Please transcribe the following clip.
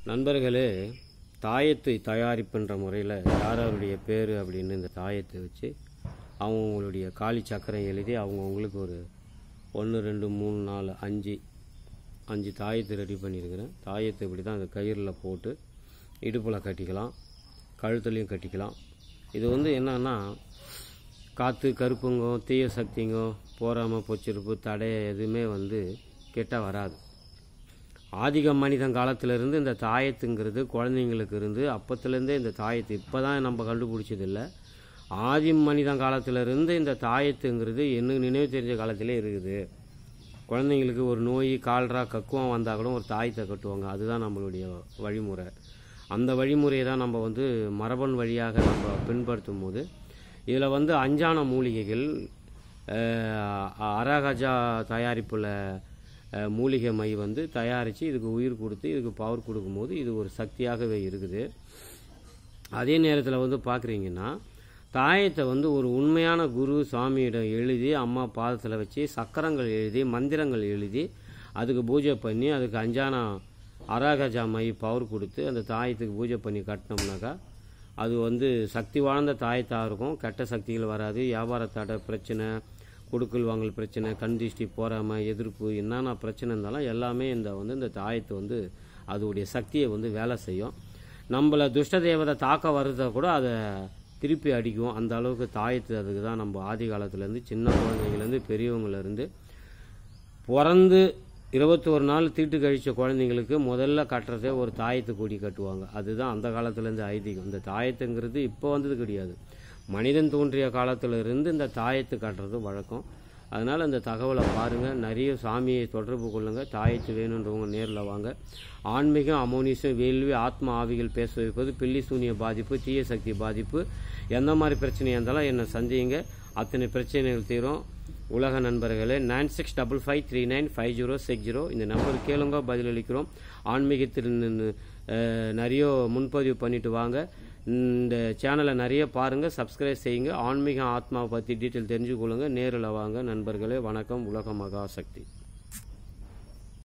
நண்பர்களே தாயத்தை தயாரிப்புன்ற முறையில் யார் யாருடைய பேர் அப்படின்னு இந்த தாயத்தை வச்சு அவங்கவுங்களுடைய காலி சக்கரம் எழுதி அவங்கவுங்களுக்கு ஒரு ஒன்று ரெண்டு மூணு நாலு அஞ்சு அஞ்சு தாயத்தை ரெடி பண்ணியிருக்கிறேன் தாயத்தை இப்படி தான் அந்த கயிறில் போட்டு இடுப்பில் கட்டிக்கலாம் கழுத்துலையும் கட்டிக்கலாம் இது வந்து என்னன்னா காற்று கருப்புங்கோ தீய சக்திங்கோ போராமல் பொச்சிருப்பு தடை எதுவுமே வந்து கெட்ட வராது ஆதிக மனிதன் காலத்திலிருந்து இந்த தாயத்துங்கிறது குழந்தைங்களுக்கு இருந்து அப்பத்துலேருந்தே இந்த தாயத்து இப்போ தான் நம்ம கண்டுபிடிச்சது இல்லை ஆதி மனிதன் காலத்திலிருந்து இந்த தாயத்துங்கிறது எனக்கு நினைவு தெரிஞ்ச காலத்திலே இருக்குது குழந்தைங்களுக்கு ஒரு நோய் கால்ரா கக்குவம் வந்தால் கூட ஒரு தாயத்தை கட்டுவாங்க அதுதான் நம்மளுடைய வழிமுறை அந்த வழிமுறையை தான் நம்ம வந்து மரபன் வழியாக நம்ம பின்படுத்தும் போது இதில் வந்து அஞ்சான மூலிகைகள் அஹ், அரகஜா தயாரிப்புள்ள அஹ், மூலிகை மை வந்து தயாரித்து இதுக்கு உயிர் கொடுத்து இதுக்கு பவர் கொடுக்கும்போது இது ஒரு சக்தியாகவே இருக்குது அதே நேரத்தில் வந்து பார்க்குறீங்கன்னா தாயத்தை வந்து ஒரு உண்மையான குரு சாமியிடம் எழுதி அம்மா பாதத்தில் வச்சு சக்கரங்கள் எழுதி மந்திரங்கள் எழுதி அதுக்கு பூஜை பண்ணி அதுக்கு அஞ்சானா அராகஜா மை பவர் கொடுத்து அந்த தாயத்துக்கு பூஜை பண்ணி கட்டினோம்னாக்கா அது வந்து சக்தி வாழ்ந்த தாயத்தாக இருக்கும் கெட்ட சக்திகள் வராது வியாபார தடை பிரச்சனை கொடுக்கல் வாங்கல் பிரச்சனை கண் திருஷ்டி போறாமல் எதிர்ப்பு என்னென்ன பிரச்சனை இருந்தாலும் எல்லாமே இந்த வந்து இந்த தாயத்தை வந்து அதோடைய சக்தியை வந்து வேலை செய்யும் நம்மளை துஷ்ட தேவதை தாக்க வர்றத கூட அதை திருப்பி அடிக்கும் அந்த அளவுக்கு தாயத்து அதுக்கு தான் நம்ம ஆதி காலத்துலேருந்து சின்ன குழந்தைங்கலேருந்து பெரியவங்கலேருந்து பிறந்து இருபத்தோரு நாள் தீட்டு கழிச்ச குழந்தைங்களுக்கு முதல்ல கட்டுறதே ஒரு தாயத்து கொடி கட்டுவாங்க அதுதான் அந்த காலத்துலேருந்து ஐதீகம் இந்த தாயத்துங்கிறது இப்போ வந்தது கிடையாது மனிதன் தோன்றிய காலத்துல இருந்து இந்த தாயத்து கட்டுறது வழக்கம் அதனால் இந்த தகவலை பாருங்கள் நிறைய சாமியை தொடர்பு கொள்ளுங்கள் தாயத்து வேணுன்றவங்க நேரில் வாங்க ஆன்மீகம் அமோனிசம் வேள்வி ஆத்ம ஆவிகள் பேச வைப்பது பில்லி சூனிய பாதிப்பு தீய சக்தி பாதிப்பு எந்த மாதிரி பிரச்சனையாக இருந்தாலும் என்னை சந்திங்க அத்தனை பிரச்சனைகள் தீரும் உலக நண்பர்களே nine six double five three nine five zero six zero இந்த நம்பர் கேளுங்க பதிலளிக்கிறோம் ஆன்மீகத்தில் நின்னு, அஹ், நிறைய முன்பதிவு பண்ணிட்டு வாங்க இந்த சேனலை நிறைய பாருங்கள் சப்ஸ்கிரைப் செய்யுங்க ஆன்மீக ஆத்மாவை பற்றி டீட்டெயில் தெரிஞ்சுக்கொள்ளுங்க நேரில் வாங்க நண்பர்களே வணக்கம் உலக மகாசக்தி